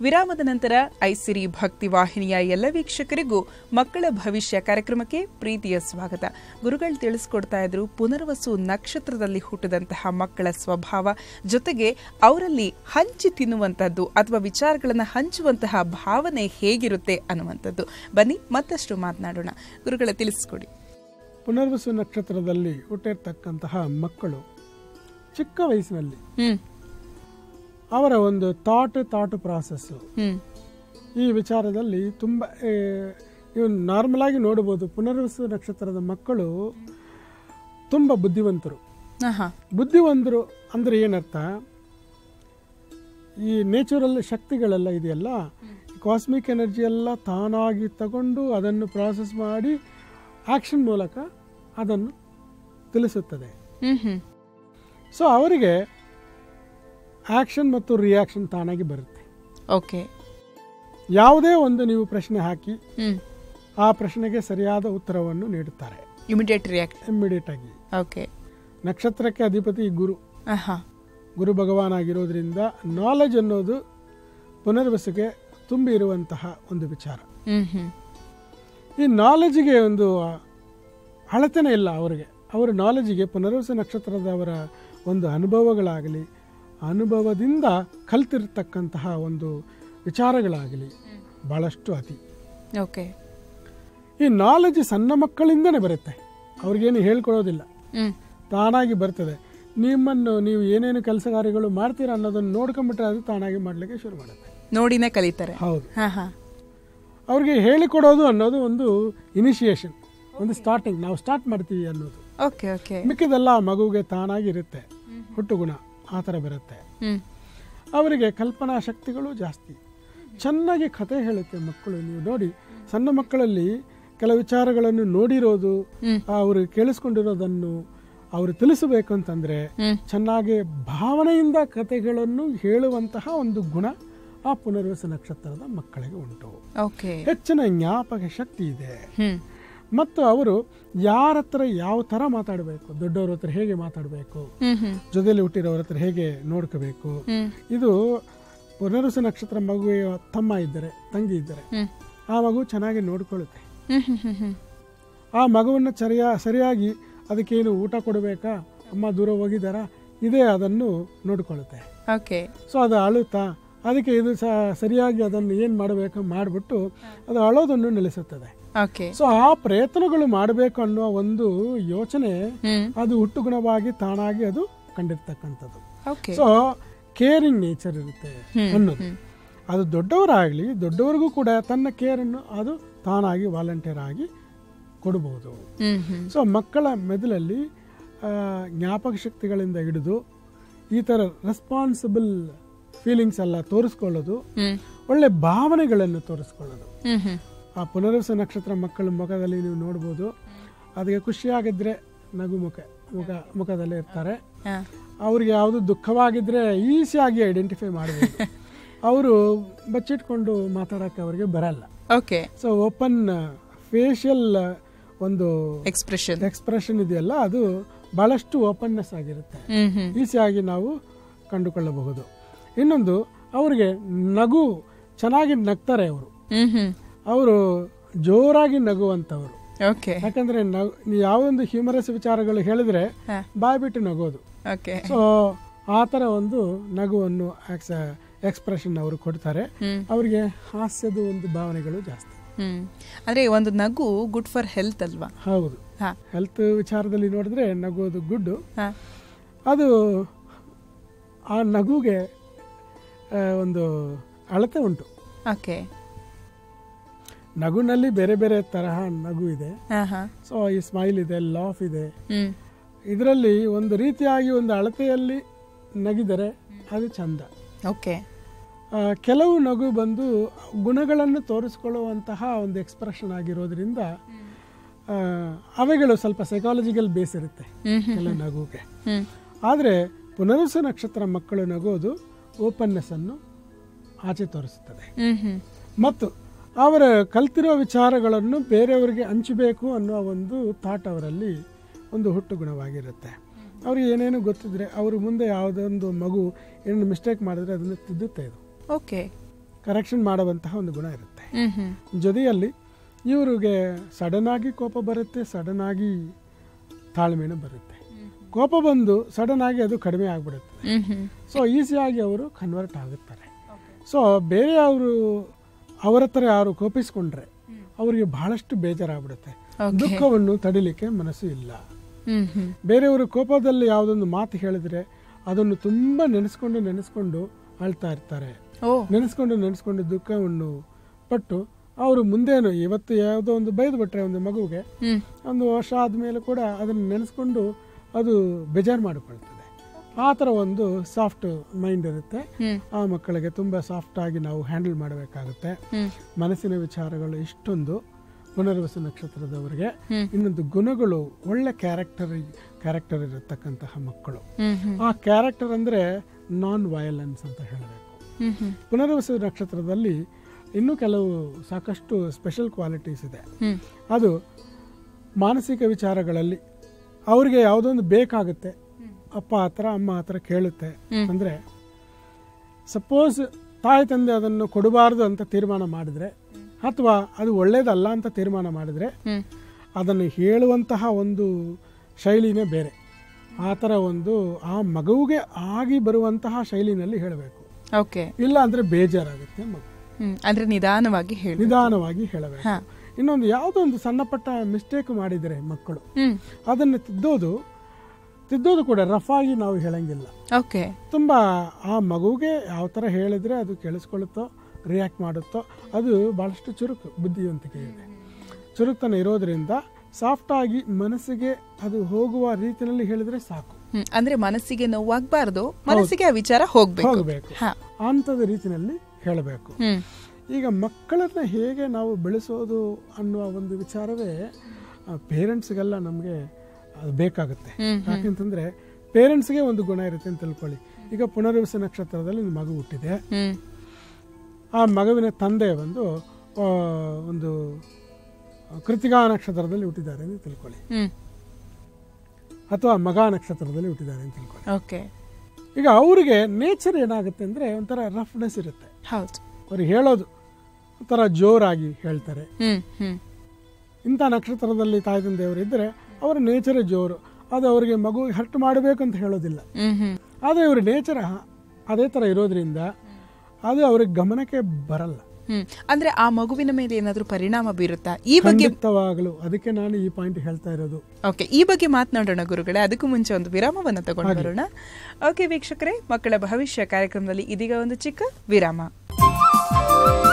ವಿರಾಮದ ನಂತರ ಐಸಿರಿ ಭಕ್ತಿ ವಾಹಿನಿಯ ಎಲ್ಲ ವೀಕ್ಷಕರಿಗೂ ಮಕ್ಕಳ ಭವಿಷ್ಯ ಕಾರ್ಯಕ್ರಮಕ್ಕೆ ಪ್ರೀತಿಯ ಸ್ವಾಗತ ಗುರುಗಳು ತಿಳಿಸ್ಕೊಡ್ತಾ ಇದ್ರು ಪುನರ್ವಸು ನಕ್ಷತ್ರದಲ್ಲಿ ಹುಟ್ಟಿದಂತಹ ಮಕ್ಕಳ ಸ್ವಭಾವ ಜೊತೆಗೆ ಅವರಲ್ಲಿ ಹಂಚಿ ತಿನ್ನುವಂತದ್ದು ಅಥವಾ ವಿಚಾರಗಳನ್ನು ಹಂಚುವಂತಹ ಭಾವನೆ ಹೇಗಿರುತ್ತೆ ಅನ್ನುವಂಥದ್ದು ಬನ್ನಿ ಮತ್ತಷ್ಟು ಮಾತನಾಡೋಣ ಗುರುಗಳ ತಿಳಿಸ್ಕೊಡಿ ಪುನರ್ವಸು ನಕ್ಷತ್ರದಲ್ಲಿ ಹುಟ್ಟಿರ್ತಕ್ಕಂತಹ ಮಕ್ಕಳು ಚಿಕ್ಕ ವಯಸ್ಸಿನಲ್ಲಿ ಹ್ಮ್ ಅವರ ಒಂದು ಥಾಟ್ ಥಾಟ್ ಪ್ರಾಸೆಸ್ಸು ಹ್ಮ್ ಈ ವಿಚಾರದಲ್ಲಿ ತುಂಬ ಇವು ನಾರ್ಮಲ್ ಆಗಿ ನೋಡ್ಬೋದು ಪುನರ್ವಸು ನಕ್ಷತ್ರದ ಮಕ್ಕಳು ತುಂಬ ಬುದ್ಧಿವಂತರು ಆಹಾ ಬುದ್ಧಿವಂತರು ಅಂದರೆ ಏನರ್ಥ ಈ ನೇಚರಲ್ ಶಕ್ತಿಗಳೆಲ್ಲ ಇದೆಯಲ್ಲ ಕಾಸ್ಮಿಕ್ ಎನರ್ಜಿ ಎಲ್ಲ ತಾನಾಗಿ ತಗೊಂಡು ಅದನ್ನು ಪ್ರಾಸೆಸ್ ಮಾಡಿ ಆಕ್ಷನ್ ಮೂಲಕ ಅದನ್ನು ತಿಳಿಸುತ್ತದೆ ಹ್ಮ್ ಹ್ಮ್ ಸೊ ಅವರಿಗೆ ಆಕ್ಷನ್ ಮತ್ತು ರಿಯಾಕ್ಷನ್ ತಾನಾಗಿ ಬರುತ್ತೆ ಓಕೆ ಯಾವುದೇ ಒಂದು ನೀವು ಪ್ರಶ್ನೆ ಹಾಕಿ ಹ್ಮ್ ಆ ಪ್ರಶ್ನೆಗೆ ಸರಿಯಾದ ಉತ್ತರವನ್ನು ನೀಡುತ್ತಾರೆ ಇಮಿಡಿಯೇಟ್ ರಿಯಾಕ್ಟ್ ಇಮ್ಮಿಡಿಯೇಟ್ ಆಗಿ ಓಕೆ ನಕ್ಷತ್ರಕ್ಕೆ ಅಧಿಪತಿ ಗುರು ಆಹಾ ಗುರು ಭಗವಾನ್ ಆಗಿರೋದ್ರಿಂದ ನಾಲೆಜ್ ಅನ್ನೋದು ಪುನರ್ವಸಿಗೆ ತುಂಬಿ ಇರುವಂತಹ ಒಂದು ವಿಚಾರ ಹ್ಮ್ ಹ್ಮ್ ಈ ನಾಲೆಜ್ಗೆ ಒಂದು ಅಳತೆನೇ ಇಲ್ಲ ಅವರಿಗೆ ಅವರ ನಾಲೆಜ್ಗೆ ಪುನರ್ವಸ ನಕ್ಷತ್ರದವರ ಒಂದು ಅನುಭವಗಳಾಗಲಿ ಅನುಭವದಿಂದ ಕಲ್ತಿರ್ತಕ್ಕಂತಹ ಒಂದು ವಿಚಾರಗಳಾಗಲಿ ಭಾಳಷ್ಟು ಅತಿ ಓಕೆ ಈ ನಾಲೆಜ್ ಸಣ್ಣ ಮಕ್ಕಳಿಂದನೇ ಬರುತ್ತೆ ಅವ್ರಿಗೇನು ಹೇಳ್ಕೊಡೋದಿಲ್ಲ ಹ್ಮ್ ತಾನಾಗಿ ಬರ್ತದೆ ನಿಮ್ಮನ್ನು ನೀವು ಏನೇನು ಕೆಲಸ ಕಾರ್ಯಗಳು ಮಾಡ್ತೀರಾ ಅನ್ನೋದನ್ನು ನೋಡ್ಕೊಂಬಿಟ್ರೆ ಅದು ತಾನಾಗಿ ಮಾಡಲಿಕ್ಕೆ ಶುರು ಮಾಡುತ್ತೆ ನೋಡಿನೇ ಕಲಿತಾರೆ ಹೌದು ಹಾ ಹಾ ಅವ್ರಿಗೆ ಹೇಳಿಕೊಡೋದು ಅನ್ನೋದು ಒಂದು ಇನಿಷಿಯೇಷನ್ ಒಂದು ಸ್ಟಾರ್ಟಿಂಗ್ ನಾವು ಸ್ಟಾರ್ಟ್ ಮಾಡ್ತೀವಿ ಅನ್ನೋದು ಓಕೆ ಓಕೆ ಮಿಕ್ಕಿದೆಲ್ಲ ಆ ಮಗುವಿಗೆ ತಾನಾಗಿ ಇರುತ್ತೆ ಹುಟ್ಟು ಗುಣ ಆ ಥರ ಬರುತ್ತೆ ಹ್ಮ್ ಅವರಿಗೆ ಕಲ್ಪನಾ ಶಕ್ತಿಗಳು ಜಾಸ್ತಿ ಚೆನ್ನಾಗಿ ಕತೆ ಹೇಳುತ್ತೆ ಮಕ್ಕಳು ನೀವು ನೋಡಿ ಸಣ್ಣ ಮಕ್ಕಳಲ್ಲಿ ಕೆಲವು ವಿಚಾರಗಳನ್ನು ನೋಡಿರೋದು ಹ್ಮ್. ಅವರು ಕೇಳಿಸ್ಕೊಂಡಿರೋದನ್ನು ಅವರು ತಿಳಿಸಬೇಕು ಅಂತಂದ್ರೆ ಹ್ಮ್ ಚೆನ್ನಾಗಿ ಭಾವನೆಯಿಂದ ಕತೆಗಳನ್ನು ಹೇಳುವಂತಹ ಒಂದು ಗುಣ ಆ ಪುನರ್ವಸ ನಕ್ಷತ್ರದ ಮಕ್ಕಳಿಗೆ ಉಂಟು ಓಕೆ ಹೆಚ್ಚಿನ ಜ್ಞಾಪಕ ಶಕ್ತಿ ಇದೆ ಹ್ಮ್ ಮತ್ತು ಅವರು ಯಾರ ಹತ್ರ ಯಾವ ಥರ ಮಾತಾಡಬೇಕು ದೊಡ್ಡವ್ರ ಹತ್ರ ಹೇಗೆ ಮಾತಾಡಬೇಕು ಹ್ಮ್ ಹ್ಮ್ ಜೊತೆಲಿ ಹುಟ್ಟಿರೋರ ಹತ್ರ ಹೇಗೆ ನೋಡ್ಕೋಬೇಕು ಹ್ಮ್ ಇದು ಪುನರ್ವಸ ನಕ್ಷತ್ರ ಮಗುವಿಗೆ ತಮ್ಮ ಇದ್ದರೆ ತಂಗಿ ಇದ್ದರೆ ಹ್ಮ್ ಆ ಮಗು ಚೆನ್ನಾಗಿ ನೋಡ್ಕೊಳ್ಳುತ್ತೆ ಹ್ಮ್ ಹ್ಮ್ ಹ್ಮ್ ಹ್ಮ್ ಆ ಮಗುವನ್ನು ಸರಿಯಾ ಸರಿಯಾಗಿ ಅದಕ್ಕೇನು ಊಟ ಕೊಡಬೇಕಾ ಅಮ್ಮ ದೂರ ಹೋಗಿದ್ದಾರಾ ಇದೇ ಅದನ್ನು ನೋಡ್ಕೊಳ್ಳುತ್ತೆ ಓಕೆ ಸೊ ಅದು ಅಳುತ್ತಾ ಅದಕ್ಕೆ ಇದು ಸಹ ಸರಿಯಾಗಿ ಅದನ್ನು ಏನು ಮಾಡಬೇಕು ಮಾಡಿಬಿಟ್ಟು ಅದು ಅಳೋದನ್ನು ನಿಲ್ಲಿಸುತ್ತದೆ ಓಕೆ ಸೊ ಆ ಪ್ರಯತ್ನಗಳು ಮಾಡಬೇಕು ಅನ್ನೋ ಒಂದು ಯೋಚನೆ ಹ್ಮ್ ಅದು ಹುಟ್ಟುಗುಣವಾಗಿ ತಾನಾಗಿ ಅದು ಕಂಡಿರ್ತಕ್ಕಂಥದ್ದು ಓಕೆ ಸೊ ಕೇರಿಂಗ್ ನೇಚರ್ ಇರುತ್ತೆ ಅನ್ನೋದು ಅದು ದೊಡ್ಡವರಾಗಲಿ ದೊಡ್ಡವರಿಗೂ ಕೂಡ ತನ್ನ ಕೇರನ್ನು ಅದು ತಾನಾಗಿ ವಾಲಂಟಿಯರ್ ಆಗಿ ಕೊಡಬಹುದು ಹ್ಮ್ ಹ್ಮ್ ಸೊ ಮಕ್ಕಳ ಮೆದುಳಲ್ಲಿ ಆ, ಜ್ಞಾಪಕ ಶಕ್ತಿಗಳಿಂದ ಹಿಡಿದು ಈ ಥರ ರೆಸ್ಪಾನ್ಸಿಬಲ್ ಫೀಲಿಂಗ್ಸ್ ಎಲ್ಲ ತೋರಿಸ್ಕೊಳ್ಳೋದು ಹ್ಮ್ ಒಳ್ಳೆ ಭಾವನೆಗಳನ್ನು ತೋರಿಸ್ಕೊಳ್ಳೋದು ಹ್ಮ್ ಹ್ಮ್ ಆ ಪುನರ್ವಸ ನಕ್ಷತ್ರ ಮಕ್ಕಳ ಮುಖದಲ್ಲಿ ನೀವು ನೋಡ್ಬೋದು ಅದಕ್ಕೆ ಖುಷಿಯಾಗಿದ್ದರೆ ನಗು ಮುಖ ಮುಖ ಮುಖದಲ್ಲೇ ಇರ್ತಾರೆ ಹಾ ಅವ್ರಿಗೆ ಯಾವುದು ದುಃಖವಾಗಿದ್ದರೆ ಈಸಿಯಾಗಿ ಐಡೆಂಟಿಫೈ ಮಾಡಬಹುದು ಅವರು ಬಚ್ಚಿಟ್ಕೊಂಡು ಮಾತಾಡೋಕ್ಕೆ ಅವರಿಗೆ ಬರಲ್ಲ ಓಕೆ ಸೊ ಓಪನ್ ಫೇಶಿಯಲ್ ಒಂದು ಎಕ್ಸ್ಪ್ರೆಷನ್ ಎಕ್ಸ್ಪ್ರೆಷನ್ ಇದೆಯಲ್ಲ ಅದು ಭಾಳಷ್ಟು ಓಪನ್ನೆಸ್ ಆಗಿರುತ್ತೆ ಹ್ಮ್ ಹ್ಮ್ ಈಸಿಯಾಗಿ ನಾವು ಕಂಡುಕೊಳ್ಳಬಹುದು ಇನ್ನೊಂದು ಅವರಿಗೆ ನಗು ಚೆನ್ನಾಗಿ ನಗ್ತಾರೆ ಅವರು ಹ್ಮ್ ಹ್ಮ್ ಅವರು ಜೋರಾಗಿ ನಗುವಂಥವ್ರು ಓಕೆ ಯಾಕಂದ್ರೆ ನಗು ನೀವು ಯಾವುದೊಂದು ಹ್ಯೂಮರಸ್ ವಿಚಾರಗಳು ಹೇಳಿದ್ರೆ ಹಾ ಬಾಯ್ ಬಿಟ್ಟು ನಗೋದು ಓಕೆ ಸೊ ಆ ಥರ ಒಂದು ನಗುವನ್ನು ಎಕ್ಸ್ಪ್ರೆಷನ್ ಅವರು ಕೊಡ್ತಾರೆ ಹ್ಮ್ ಅವರಿಗೆ ಹಾಸ್ಯದ ಒಂದು ಭಾವನೆಗಳು ಜಾಸ್ತಿ ಹ್ಮ್ ಅಂದ್ರೆ ಒಂದು ನಗು ಗುಡ್ ಫಾರ್ ಹೆಲ್ತ್ ಅಲ್ವಾ ಹೌದು ಹಾ ಹೆಲ್ತ್ ವಿಚಾರದಲ್ಲಿ ನೋಡಿದ್ರೆ ನಗೋದು ಗುಡ್ಡು ಹಾ ಅದು ಆ ನಗುಗೆ ಆ, ಒಂದು ಅಳತೆ ಉಂಟು ಓಕೆ ನಗುನಲ್ಲಿ ಬೇರೆ ಬೇರೆ ತರಹ ನಗು ಇದೆ ಹಾ ಹಾ ಸೊ ಈ ಸ್ಮೈಲ್ ಇದೆ ಲಾಫ್ ಇದೆ ಹ್ಮ್ ಇದರಲ್ಲಿ ಒಂದು ರೀತಿಯಾಗಿ ಒಂದು ಅಳತೆಯಲ್ಲಿ ನಗಿದರೆ ಅದು ಚಂದ ಓಕೆ ಆ, ಕೆಲವು ನಗು ಬಂದು ಗುಣಗಳನ್ನು ತೋರಿಸ್ಕೊಳ್ಳುವಂತಹ ಒಂದು ಎಕ್ಸ್ಪ್ರೆಷನ್ ಆಗಿರೋದ್ರಿಂದ ಆ, ಅವೆಗಳು ಸ್ವಲ್ಪ ಸೈಕಾಲಜಿಕಲ್ ಬೇಸ್ ಇರುತ್ತೆ ಹ್ಮ್ ಹ್ಮ್ ಕೆಲವು ನಗುಗೆ ಹ್ಮ್ ಆದರೆ ಪುನರ್ವಸ ನಕ್ಷತ್ರ ಮಕ್ಕಳು ನಗೋದು ಓಪನ್ನೆಸ್ ಅನ್ನು ಆಚೆ ತೋರಿಸುತ್ತದೆ ಹ್ಮ್ ಹ್ಮ್ ಮತ್ತು ಅವರ ಕಲ್ತಿರೋ ವಿಚಾರಗಳನ್ನು ಬೇರೆಯವರಿಗೆ ಹಂಚಬೇಕು ಅನ್ನೋ ಒಂದು ಥಾಟ್ ಅವರಲ್ಲಿ ಒಂದು ಹುಟ್ಟು ಗುಣವಾಗಿರುತ್ತೆ ಅವ್ರಿಗೆ ಏನೇನು ಗೊತ್ತಿದ್ರೆ ಅವರು ಮುಂದೆ ಯಾವುದೊಂದು ಮಗು ಏನು ಮಿಸ್ಟೇಕ್ ಮಾಡಿದ್ರೆ ಅದನ್ನು ತಿದ್ದುತ್ತೆ ಇದು ಓಕೆ ಕರೆಕ್ಷನ್ ಮಾಡುವಂತಹ ಒಂದು ಗುಣ ಇರುತ್ತೆ ಹ್ಮ್ ಹ್ಮ್ ಜೊತೆಯಲ್ಲಿ ಇವರಿಗೆ ಸಡನ್ ಆಗಿ ಕೋಪ ಬರುತ್ತೆ ಸಡನ್ ಆಗಿ ತಾಳ್ಮೆನೂ ಬರುತ್ತೆ ಕೋಪ ಬಂದು ಸಡನ್ ಆಗಿ ಅದು ಕಡಿಮೆ ಆಗಿಬಿಡುತ್ತೆ ಹ್ಮ್ ಹ್ಮ್ ಸೊ ಈಸಿಯಾಗಿ ಅವರು ಕನ್ವರ್ಟ್ ಆಗುತ್ತಾರೆ ಸೊ ಬೇರೆ ಅವರು ಅವರ ಹತ್ರ ಯಾರು ಕೋಪಿಸ್ಕೊಂಡ್ರೆ ಅವರಿಗೆ ಬಹಳಷ್ಟು ಬೇಜಾರಾಗ್ಬಿಡುತ್ತೆ Okay. ದುಃಖವನ್ನು ತಡಿಲಿಕ್ಕೆ ಮನಸ್ಸು ಇಲ್ಲ ಹ್ಮ್ ಹ್ಮ್ ಬೇರೆಯವರು ಕೋಪದಲ್ಲಿ ಯಾವುದೊಂದು ಮಾತು ಹೇಳಿದ್ರೆ ಅದನ್ನು ತುಂಬ ನೆನೆಸ್ಕೊಂಡು ನೆನೆಸ್ಕೊಂಡು ಅಳ್ತಾ ಇರ್ತಾರೆ ಓ ನೆನೆಸ್ಕೊಂಡು ನೆನೆಸ್ಕೊಂಡು ದುಃಖವನ್ನು ಪಟ್ಟು ಅವರು ಮುಂದೇನು ಇವತ್ತು ಯಾವುದೋ ಒಂದು ಬೈದು ಬಿಟ್ರೆ ಒಂದು ಮಗುವಿಗೆ ಹ್ಮ್ ಒಂದು ವರ್ಷ ಆದಮೇಲೆ ಕೂಡ ಅದನ್ನು ನೆನೆಸ್ಕೊಂಡು ಅದು ಬೇಜಾರು ಮಾಡಿಕೊಳ್ತದೆ ಆ ಥರ ಒಂದು ಸಾಫ್ಟ್ ಮೈಂಡ್ ಇರುತ್ತೆ ಹ್ಮ್ ಆ ಮಕ್ಕಳಿಗೆ ತುಂಬ ಸಾಫ್ಟ್ ಆಗಿ ನಾವು ಹ್ಯಾಂಡಲ್ ಮಾಡಬೇಕಾಗುತ್ತೆ ಹ್ಮ್ ಮನಸ್ಸಿನ ವಿಚಾರಗಳು ಇಷ್ಟೊಂದು ಪುನರ್ವಸು ನಕ್ಷತ್ರದವರಿಗೆ ಹ್ಮ್. ಇನ್ನೊಂದು ಗುಣಗಳು ಒಳ್ಳೆ ಕ್ಯಾರೆಕ್ಟರ್ ಕ್ಯಾರೆಕ್ಟರ್ ಇರತಕ್ಕಂತಹ ಮಕ್ಕಳು ಹ್ಮ್ ಹ್ಮ್ ಆ ಕ್ಯಾರೆಕ್ಟರ್ ಅಂದರೆ ನಾನ್ ವಯಲೆನ್ಸ್ ಅಂತ ಹೇಳಬೇಕು ಹ್ಮ್ ಹ್ಮ್ ಪುನರ್ವಸು ನಕ್ಷತ್ರದಲ್ಲಿ ಇನ್ನೂ ಕೆಲವು ಸಾಕಷ್ಟು ಸ್ಪೆಷಲ್ ಕ್ವಾಲಿಟೀಸ್ ಇದೆ ಹ್ಮ್ ಅದು ಮಾನಸಿಕ ವಿಚಾರಗಳಲ್ಲಿ ಅವ್ರಿಗೆ ಯಾವುದೊಂದು ಬೇಕಾಗುತ್ತೆ ಅಪ್ಪ ಹತ್ರ ಅಮ್ಮ ಹತ್ರ ಕೇಳುತ್ತೆ ಹ್ಮ್. ಅಂದರೆ ಸಪೋಸ್ ತಾಯಿ ತಂದೆ ಅದನ್ನು ಕೊಡಬಾರ್ದು ಅಂತ ತೀರ್ಮಾನ ಮಾಡಿದ್ರೆ ಅಥವಾ ಅದು ಒಳ್ಳೇದಲ್ಲ ಅಂತ ತೀರ್ಮಾನ ಮಾಡಿದ್ರೆ ಹ್ಮ್ ಅದನ್ನು ಹೇಳುವಂತಹ ಒಂದು ಶೈಲಿನೇ ಬೇರೆ ಆ ಥರ ಒಂದು ಆ ಮಗುವಿಗೆ ಆಗಿ ಬರುವಂತಹ ಶೈಲಿನಲ್ಲಿ ಹೇಳಬೇಕು ಓಕೆ ಇಲ್ಲ ಅಂದರೆ ಬೇಜಾರಾಗುತ್ತೆ ಮಗು ಹ್ಮ್ ಅಂದ್ರೆ ನಿಧಾನವಾಗಿ ಹೇಳಿ ನಿಧಾನವಾಗಿ ಹೇಳಬೇಕು ಹಾ. ಇನ್ನೊಂದು ಯಾವುದೋ ಒಂದು ಸಣ್ಣ ಪಟ್ಟ ಮಿಸ್ಟೇಕ್ ಮಾಡಿದರೆ ಮಕ್ಕಳು ಹ್ಮ್ ಅದನ್ನು ತಿದ್ದೋದು ತಿದ್ದೋದು ಕೂಡ ರಫ್ ಆಗಿ ನಾವು ಹೇಳಂಗಿಲ್ಲ ಓಕೆ ತುಂಬ ಆ ಮಗುಗೆ ಯಾವ ಥರ ಹೇಳಿದ್ರೆ ಅದು ಕೇಳಿಸ್ಕೊಳ್ಳುತ್ತೋ ರಿಯಾಕ್ಟ್ ಮಾಡುತ್ತೋ ಅದು ಭಾಳಷ್ಟು ಚುರುಕು ಬುದ್ಧಿವಂತಿಕೆ ಇದೆ ಚುರುಕ್ತನ ಇರೋದ್ರಿಂದ ಸಾಫ್ಟಾಗಿ ಮನಸ್ಸಿಗೆ ಅದು ಹೋಗುವ ರೀತಿಯಲ್ಲಿ ಹೇಳಿದ್ರೆ ಸಾಕು ಹ್ಮ್ ಅಂದ್ರೆ ಮನಸ್ಸಿಗೆ ನೋವಾಗಬಾರ್ದು ಮನಸ್ಸಿಗೆ ಆ ವಿಚಾರ ಹೋಗ್ಬೇಕು ಹೋಗಬೇಕು ಹಾ ಅಂಥದ ರೀತಿಯಲ್ಲಿ ಹೇಳಬೇಕು ಹ್ಮ್ ಈಗ ಮಕ್ಕಳನ್ನ ಹೇಗೆ ನಾವು ಬೆಳೆಸೋದು ಅನ್ನುವ ಒಂದು ವಿಚಾರವೇ ಪೇರೆಂಟ್ಸ್ಗೆಲ್ಲ ನಮಗೆ ಅದು ಬೇಕಾಗುತ್ತೆ ಹ್ಮ್, ಯಾಕೆಂತಂದ್ರೆ ಪೇರೆಂಟ್ಸ್ಗೆ ಒಂದು ಗುಣ ಇರುತ್ತೆ ಅಂತ ತಿಳ್ಕೊಳ್ಳಿ ಈಗ ಪುನರ್ವಸ ನಕ್ಷತ್ರದಲ್ಲಿ ಒಂದು ಮಗು ಹುಟ್ಟಿದೆ ಹ್ಮ್ ಆ ಮಗುವಿನ ತಂದೆ ಬಂದು ಆ, ಒಂದು ಕೃತಿಕಾ ನಕ್ಷತ್ರದಲ್ಲಿ ಹುಟ್ಟಿದ್ದಾರೆ ಅಂತ ತಿಳ್ಕೊಳ್ಳಿ ಹ್ಮ್ ಅಥವಾ ಮಗ ನಕ್ಷತ್ರದಲ್ಲಿ ಹುಟ್ಟಿದ್ದಾರೆ ಅಂತ ತಿಳ್ಕೊಳ್ಳಿ ಓಕೆ ಈಗ ಅವರಿಗೆ ನೇಚರ್ ಏನಾಗುತ್ತೆ ಅಂದರೆ ಒಂಥರ ರಫ್ನೆಸ್ ಇರುತ್ತೆ ಹೌದು ಅವ್ರಿಗೆ ಹೇಳೋದು ಒಂಥರ ಜೋರಾಗಿ ಹೇಳ್ತಾರೆ ಹ್ಮ್ ಹ್ಮ್ ಇಂಥ ನಕ್ಷತ್ರದಲ್ಲಿ ತಾಯಿ ತಂದೆಯವರು ಇದ್ದರೆ ಅವರ ನೇಚರೇ ಜೋರು ಅದು ಅವರಿಗೆ ಮಗು ಹರ್ಟ್ ಮಾಡಬೇಕು ಅಂತ ಹೇಳೋದಿಲ್ಲ ಹ್ಮ್ ಹ್ಮ್ ಆದರೆ ಇವ್ರ ನೇಚರ್ ಅದೇ ಥರ ಇರೋದ್ರಿಂದ ಅದು ಅವ್ರಿಗೆ ಗಮನಕ್ಕೆ ಬರಲ್ಲ ಹ್ಮ್ ಅಂದ್ರೆ ಆ ಮಗುವಿನ ಮೇಲೆ ಏನಾದ್ರೂ ಪರಿಣಾಮ ಬೀರುತ್ತಾ ಈ ಬಗ್ಗೆ ಖಂಡಿತವಾಗಲು ಅದಕ್ಕೆ ನಾನು ಈ ಪಾಯಿಂಟ್ ಹೇಳ್ತಾ ಇರೋದು ಓಕೆ ಈ ಬಗ್ಗೆ ಮಾತನಾಡೋಣ ಗುರುಗಳೇ ಅದಕ್ಕೂ ಮುಂಚೆ ಒಂದು ವಿರಾಮವನ್ನು ತಗೊಂಡು ಬರೋಣ ಓಕೆ ವೀಕ್ಷಕರೇ ಮಕ್ಕಳ ಭವಿಷ್ಯ ಕಾರ್ಯಕ್ರಮದಲ್ಲಿ ಇದೀಗ ಒಂದು ಚಿಕ್ಕ ವಿರಾಮ